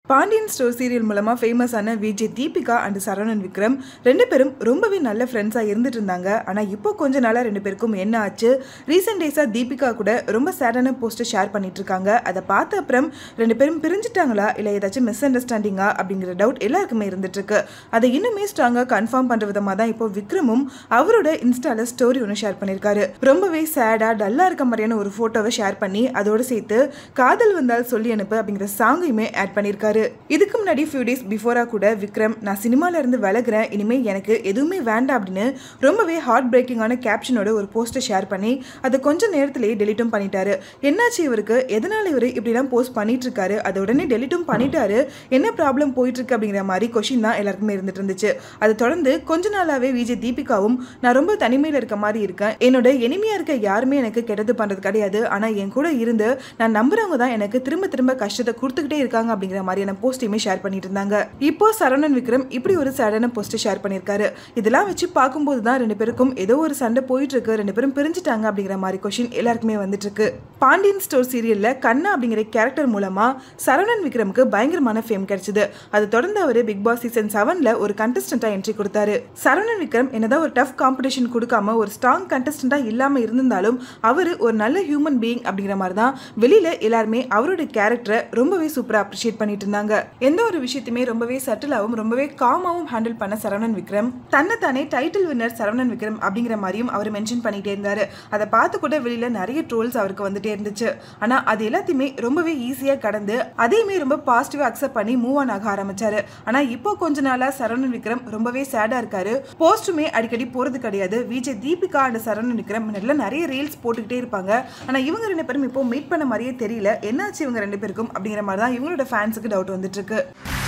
Pandian store serial மூலமாக ஃபேமஸான Vijay Deepika and Saravanan Vikram ரெண்டு பேரும் ரொம்பவே நல்ல ஃப்ரெண்ட்ஸாக இருந்துட்டு இருந்தாங்க ஆனால் இப்போ கொஞ்ச நாளாக ரெண்டு பேருக்கும் என்ன ஆச்சு ரீசெண்ட் டேஸாக தீபிகா கூட ரொம்ப சேடான போஸ்ட்டை ஷேர் பண்ணிட்டு இருக்காங்க அதை பார்த்த அப்புறம் ரெண்டு பேரும் பிரிஞ்சுட்டாங்களா இல்லை ஏதாச்சும் மிஸ் அண்டர்ஸ்டாண்டிங்கா அப்படிங்கிற டவுட் எல்லாருக்குமே இருந்துட்டு இருக்கு அதை இன்னுமே ஸ்ட்ராங்காக கன்ஃபார்ம் பண்ணுற விதமாக தான் இப்போ விக்ரமும் அவரோட இன்ஸ்டால ஸ்டோரி ஒன்று ஷேர் பண்ணியிருக்காரு ரொம்பவே சேடாக டல்லாக இருக்க மாதிரியான ஒரு ஃபோட்டோவை ஷேர் பண்ணி அதோட சேர்த்து காதல் வந்தால் சொல்லி அனுப்பு அப்படிங்கிற சாங்கையுமே ஆட் பண்ணியிருக்காரு இதுக்கு முன்னாடி ஃபியூ டேஸ் பிஃபோரா கூட விக்ரம் நான் சினிமால இருந்து விலகுறேன் இனிமே எனக்கு எதுவுமே வேண்டாம் அப்படின்னு ரொம்பவே ஹார்ட் பிரேக்கிங்கான கேப்ஷனோட ஒரு போஸ்ட்டை ஷேர் பண்ணி அதை கொஞ்ச நேரத்திலேயே டெலிட்டும் பண்ணிட்டாரு என்னாச்சு இவருக்கு எதனால இவர் இப்படிலாம் போஸ்ட் பண்ணிட்டு இருக்காரு அதை உடனே டெலிட்டும் பண்ணிட்டாரு என்ன ப்ராப்ளம் போயிட்டு இருக்கு அப்படிங்கிற மாதிரி கொஷின் தான் எல்லாருக்குமே இருந்துட்டு இருந்துச்சு அதை தொடர்ந்து கொஞ்ச நாளாவே விஜய் தீபிகாவும் நான் ரொம்ப தனிமையில் இருக்க மாதிரி இருக்கேன் என்னோட எளிமையா இருக்க யாருமே எனக்கு கெட்டது பண்றது கிடையாது ஆனா என் கூட இருந்து நான் நம்புறவங்க தான் எனக்கு திரும்ப திரும்ப கஷ்டத்தை கொடுத்துக்கிட்டே இருக்காங்க அப்படிங்கிற மாதிரியான போஸ்டையுமே ஷேர் பண்ணிட்டு இருந்தாங்க இப்போ சரவணன் விக்ரம் இப்படி ஒரு சேடான போஸ்ட் ஷேர் பண்ணியிருக்காரு இதெல்லாம் வச்சு பார்க்கும்போது தான் ரெண்டு பேருக்கும் ஏதோ ஒரு சண்டை போயிட்டு இருக்கு ரெண்டு பேரும் பிரிஞ்சுட்டாங்க அப்படிங்கிற மாதிரி கொஷின் எல்லாருக்குமே வந்துட்டு இருக்கு பாண்டியன் ஸ்டோர் சீரியல்ல கண்ணா அப்படிங்கிற கேரக்டர் மூலமா சரவணன் விக்ரமுக்கு பயங்கரமான ஃபேம் கிடைச்சது அதை தொடர்ந்து அவர் பிக் பாஸ் சீசன் செவன்ல ஒரு கண்டஸ்டண்டா என்ட்ரி கொடுத்தாரு சரவணன் விக்ரம் என்னதான் ஒரு டஃப் காம்படிஷன் கொடுக்காம ஒரு ஸ்ட்ராங் கண்டஸ்டண்டா இல்லாம இருந்திருந்தாலும் அவர் ஒரு நல்ல ஹியூமன் பீயிங் அப்படிங்கிற மாதிரி தான் வெளியில எல்லாருமே அவரோட கேரக்டரை ரொம்பவே சூப்பரா அப்ரிஷியேட் பண்ணிட்டு இருந்தாங்க எந்த ஒரு விஷயத்தையுமே ரொம்பவே சட்டிலாவும் ரொம்பவே காமாவும் ஹேண்டில் பண்ண சரவணன் விக்ரம் தன்னைத்தானே டைட்டில் வின்னர் சரவணன் விக்ரம் அப்படிங்கிற மாதிரியும் அவர் மென்ஷன் பண்ணிட்டே இருந்தாரு அதை பார்த்து கூட வெளியில நிறைய ட்ரோல்ஸ் அவருக்கு வந்துட்டே இருந்துச்சு ஆனா அது எல்லாத்தையுமே ரொம்பவே ஈஸியா கடந்து அதையுமே ரொம்ப பாசிட்டிவா அக்செப்ட் பண்ணி மூவ் ஆன் ஆக ஆரம்பிச்சாரு ஆனா இப்போ கொஞ்ச நாளா சரவணன் விக்ரம் ரொம்பவே சேடா இருக்காரு போஸ்ட்டுமே அடிக்கடி போறது கிடையாது விஜய் தீபிகா அண்ட் சரவணன் விக்ரம் முன்னாடில நிறைய ரீல்ஸ் போட்டுக்கிட்டே இருப்பாங்க ஆனா இவங்க ரெண்டு பேரும் இப்போ மீட் பண்ண மாதிரியே தெரியல என்னாச்சு இவங்க ரெண்டு பேருக்கும் அப்படிங்கிற மாதிரி தான் இவங்களோட ஃபேன்ஸுக்கு டவுட் வந்துட்டு இருக்கு